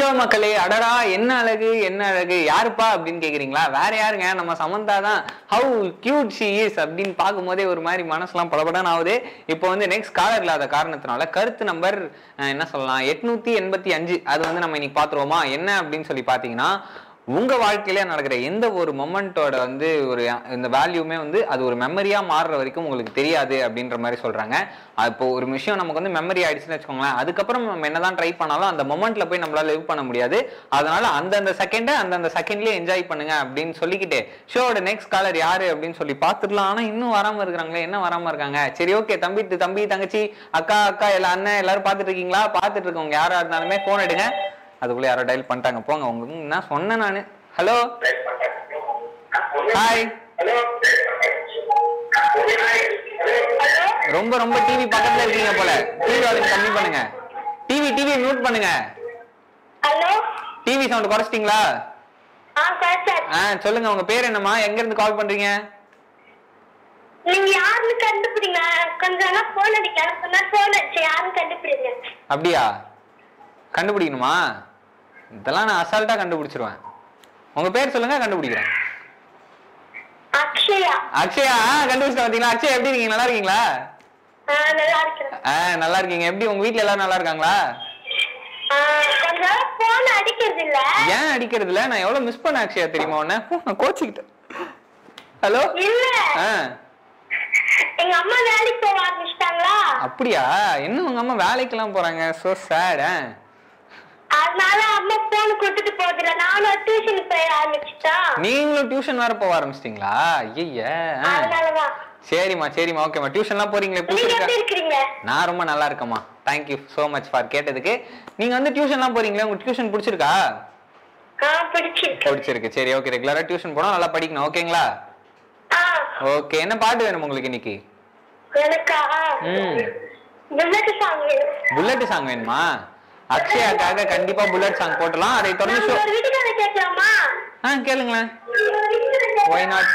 Hello மக்களே அடடா என்ன அழகு என்ன அழகு யாருப்பா அப்படின்னு கேக்குறீங்களா வேற யாருங்க நம்ம சமந்தா தான் ஹவு கியூட் ஷி இஸ் அப்படின்னு பார்க்கும்போதே ஒரு மாதிரி மனசுலாம் படபடன்னு ஆகுது இப்போ வந்து நெக்ஸ்ட் காலர் இல்லாத காரணத்தினால கருத்து நம்பர் என்ன சொல்லலாம் எட்நூத்தி எண்பத்தி அஞ்சு அது வந்து நம்ம இன்னைக்கு பாத்துருவோமா என்ன அப்படின்னு சொல்லி பாத்தீங்கன்னா உங்க வாழ்க்கையில நடக்கிற எந்த ஒரு மொமெண்ட்டோட வந்து ஒரு இந்த வேல்யூமே வந்து அது ஒரு மெமரியா மாறுற வரைக்கும் உங்களுக்கு தெரியாது அப்படின்ற மாதிரி சொல்றாங்க அது இப்போ ஒரு விஷயம் நமக்கு வந்து மெமரி ஆயிடுச்சுன்னு வச்சுக்கோங்களேன் அதுக்கப்புறம் நம்ம என்னதான் ட்ரை பண்ணாலும் அந்த மொமெண்ட்ல போய் நம்மளால லிவ் பண்ண முடியாது அதனால அந்தந்த செகண்டை அந்தந்த செகண்ட்லயே என்ஜாய் பண்ணுங்க அப்படின்னு சொல்லிக்கிட்டு ஷோட நெக்ஸ்ட் காலர் யாரு அப்படின்னு சொல்லி பார்த்துடலாம் ஆனா இன்னும் வராம இருக்கிறாங்களே என்ன வராம இருக்காங்க சரி ஓகே தம்பி தம்பி தங்கச்சி அக்கா அக்கா எல்லா அண்ணன் எல்லாரும் பார்த்துட்டு இருக்கீங்களா பார்த்துட்டு இருக்கவங்க யாரா இருந்தாலுமே போன் எடுங்க அதுக்குள்ள யாரோ டயல் பண்ணிட்டாங்க போங்க உங்க நான் சொன்னேன் நானு ஹலோ ஹாய் ரொம்ப ரொம்ப டிவி பக்கத்துல இருக்கீங்க போல டிவி வால்யூம் கம்மி பண்ணுங்க டிவி டிவி மியூட் பண்ணுங்க ஹலோ டிவி சவுண்ட் குறைச்சிட்டீங்களா ஆ சார் சார் ஆ சொல்லுங்க உங்க பேர் என்னம்மா எங்க இருந்து கால் பண்றீங்க நீங்க யாருன்னு கண்டுபிடிங்க கொஞ்ச நேரம் போன் அடிக்கலாம் சொன்னா போன் அடிச்சு யாருன்னு கண்டுபிடிங்க அப்படியா கண்டுபிடிக்கணுமா இதெல்லாம் நான் அசால்ட்டா கண்டுபிடிச்சிருவேன் உங்க பேர் சொல்லுங்க கண்டுபிடிக்கிறேன் அக்ஷயா அக்ஷயா ஆ, கண்டுபிடிச்சிட்டு வந்தீங்களா அக்ஷயா எப்படி இருக்கீங்க நல்லா இருக்கீங்களா ஆ, நல்லா இருக்கிறேன் ஆ நல்லா இருக்கீங்க எப்படி உங்க வீட்ல எல்லாரும் நல்லா இருக்காங்களா ஆ, கொஞ்ச நேரம் போன் அடிக்கிறது இல்ல ஏன் அடிக்கிறது இல்ல நான் எவ்வளவு மிஸ் பண்ண அக்ஷயா தெரியுமா உன்ன ஓ, நான் கோச்சிக்கிட்டேன் ஹலோ இல்ல ஆ எங்க அம்மா வேலைக்கு போக ஆரம்பிச்சிட்டாங்களா அப்படியா என்ன உங்க அம்மா வேலைக்கெல்லாம் போறாங்க சோ சேட் அதனால அம்மா போன் கொடுத்துட்டு போதில்ல நானும் டியூஷனுக்கு போய் ஆரம்பிச்சுட்டேன் நீங்களும் டியூஷன் வேற போக ஆரம்பிச்சிட்டீங்களா ஐய அதனாலதான் சரிம்மா சரிம்மா ஓகேம்மா டியூஷன்லாம் போறீங்களே நீங்க பிடிச்சிருக்கா எப்படி இருக்கிறீங்க நான் ரொம்ப நல்லா இருக்கேம்மா தேங்க்யூ ஸோ மச் ஃபார் கேட்டதுக்கு நீங்க வந்து டியூஷன்லாம் போறீங்களே உங்க டியூஷன் பிடிச்சிருக்கா ஆ பிடிச்சிருக்கு பிடிச்சிருக்கு சரி ஓகே ரெகுலரா டியூஷன் போனா நல்லா படிக்கணும் ஓகேங்களா ஆ ஓகே என்ன பாட்டு வேணும் உங்களுக்கு இன்னைக்கு எனக்கா ம் புல்லட் சாங் வேணும் புல்லட் சாங் வேணுமா அக்ஷயாக்காக கண்டிப்பா புல்லட் சாங் போட்டலாம் அதை தொடர்ந்து நான் show- ஒரு வீட்டுக்கு கேட்கலாமா ஆ கேளுங்களேன் Why not?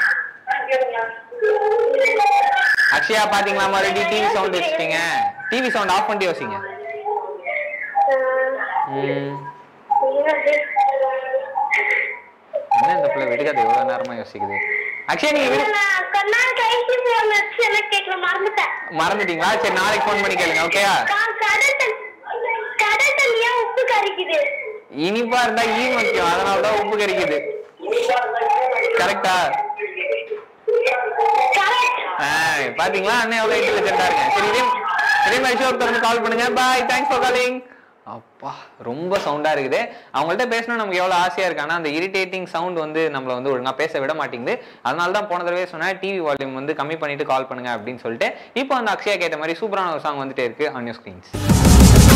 அக்ஷயா பாத்தீங்களா மறுபடியும் டிவி சவுண்ட் வச்சுட்டீங்க டிவி சவுண்ட் ஆஃப் பண்ணிட்டு யோசிங்க ம், என்ன இந்த பிள்ளை விடுகாது எவ்வளவு நேரமா யோசிக்குது அக்ஷயா நீங்க விடு மறந்துட்டீங்களா சரி நாளைக்கு ஃபோன் பண்ணி கேளுங்க ஓகேயா உப்பு கறிக்குது இனிப்பா இருந்தா ஈ முக்கியம் அதனால தான் உப்பு கறிக்குது கரெக்டா பாத்தீங்களா அண்ணன் எவ்வளவு இன்டெலிஜென்ட்டா இருக்கேன் சரி இதே இதே மாதிரி ஷோ தொடர்ந்து கால் பண்ணுங்க பாய் தேங்க்ஸ் ஃபார் காலிங் அப்பா ரொம்ப சவுண்டா இருக்குது அவங்கள்ட்ட பேசணும் நமக்கு எவ்வளவு ஆசையா இருக்கு ஆனா அந்த இரிட்டேட்டிங் சவுண்ட் வந்து நம்மள வந்து ஒழுங்கா பேச விட மாட்டேங்குது அதனால தான் போன தடவை சொன்னேன் டிவி வால்யூம் வந்து கம்மி பண்ணிட்டு கால் பண்ணுங்க அப்படின்னு சொல்லிட்டு இப்போ அந்த அக்ஷயா கேட்ட மாதிரி சூப்பரான ஒரு சாங் வந்துட்டே இருக்கு ஆன் யூர் ஸ்கிரீன்ஸ்